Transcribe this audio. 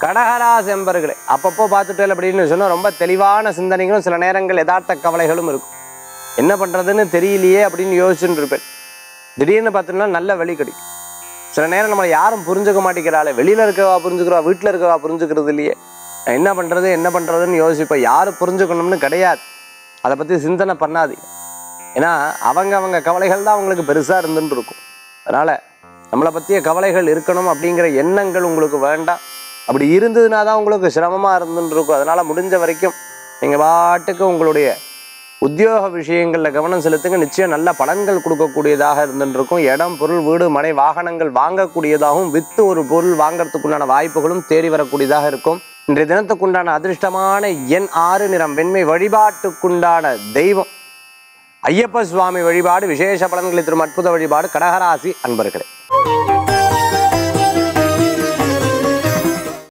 கடகராசி என்பர்களே அப்பப்போ பார்த்துட்டேன் அப்படின்னு சொன்னால் ரொம்ப தெளிவான சிந்தனைகளும் சில நேரங்கள் யதார்த்த கவலைகளும் இருக்கும் என்ன பண்ணுறதுன்னு தெரியலையே அப்படின்னு யோசிச்சுட்டு இருப்பேன் திடீர்னு பார்த்தோம்னா நல்ல வழி கிடைக்கும் சில நேரம் நம்மளை யாரும் புரிஞ்சுக்க மாட்டேங்கிறாளே வெளியில் இருக்கவா புரிஞ்சுக்கிறா வீட்டில் இருக்கவா புரிஞ்சுக்கிறது இல்லையே நான் என்ன பண்ணுறது என்ன பண்ணுறதுன்னு யோசிப்பேன் யார் புரிஞ்சுக்கணும்னு கிடையாது அதை பற்றி சிந்தனை பண்ணாதீங்க ஏன்னா அவங்க அவங்க கவலைகள் தான் அவங்களுக்கு பெருசாக இருந்துட்டு இருக்கும் அதனால் நம்மளை பற்றிய கவலைகள் இருக்கணும் அப்படிங்கிற எண்ணங்கள் உங்களுக்கு வேண்டாம் அப்படி இருந்ததுனா தான் உங்களுக்கு சிரமமாக இருந்துட்டு இருக்கும் அதனால் முடிஞ்ச வரைக்கும் நீங்கள் பாட்டுக்கு உங்களுடைய உத்தியோக விஷயங்களில் கவனம் செலுத்துங்க நிச்சயம் நல்ல பலன்கள் கொடுக்கக்கூடியதாக இருந்துட்டு இருக்கும் இடம் பொருள் வீடு மனை வாகனங்கள் வாங்கக்கூடியதாகவும் வித்து ஒரு பொருள் வாங்கறதுக்குண்டான வாய்ப்புகளும் தேடி வரக்கூடியதாக இருக்கும் இன்றைய தினத்துக்குண்டான அதிர்ஷ்டமான எண் ஆறு நிறம் வெண்மை வழிபாட்டுக்குண்டான தெய்வம் ஐயப்ப சுவாமி வழிபாடு விசேஷ பலன்களை தரும் அற்புத வழிபாடு கடகராசி அன்பர்களே